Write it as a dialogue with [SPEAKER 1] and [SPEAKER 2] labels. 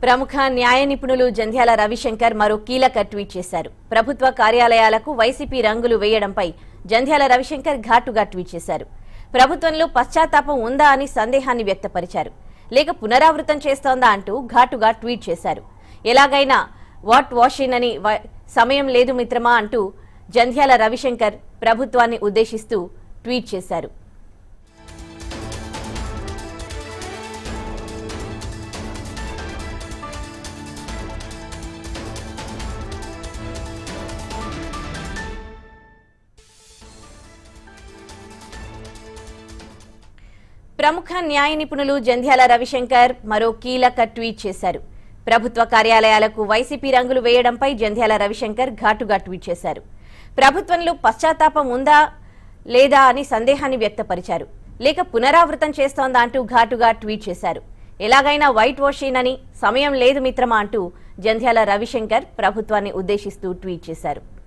[SPEAKER 1] ప్రముఖ న్యాయ నిపుణులు జంధ్యాల రవిశంకర్ మరో కీలక ట్వీట్ చేశారు ప్రభుత్వ కార్యాలయాలకు వైసీపీ రంగులు వేయడంపై జంధ్యాల రవిశంకర్ ఘాటుగా ట్వీట్ చేశారు ప్రభుత్వంలో పశ్చాత్తాపం ఉందా అని సందేహాన్ని వ్యక్తపరిచారు లేక పునరావృతం చేస్తోందా అంటూ ఘాటుగా ట్వీట్ చేశారు ఎలాగైనా వాట్ వాషిన్ అని వ- సమయం లేదు మిత్రమా అంటూ జంధ్యాల రవిశంకర్ ప్రభుత్వాన్ని ఉద్దేశిస్తూ ట్వీట్ చేశారు ప్రముఖ న్యాయ నిపుణులు జంధ్యాల రవిశంకర్ మరో కీలక ట్వీట్ చేశారు ప్రభుత్వ కార్యాలయాలకు వైసీపీ రంగులు వేయడంపై జంధ్యాల రవిశంకర్ ఘాటుగా ట్వీట్ చేశారు ప్రభుత్వంలో పశ్చాత్తాపం ఉందా లేదా అని సందేహాన్ని వ్యక్తపరిచారు లేక పునరావృతం చేస్తోందా అంటూ ఘాటుగా ట్వీట్ చేశారు ఎలాగైనా వైట్ వాషింగ్ అని సమయం లేదు మిత్రమా అంటూ జంధ్యాల రవిశంకర్ ప్రభుత్వాన్ని ఉద్దేశిస్తూ ట్వీట్ చేశారు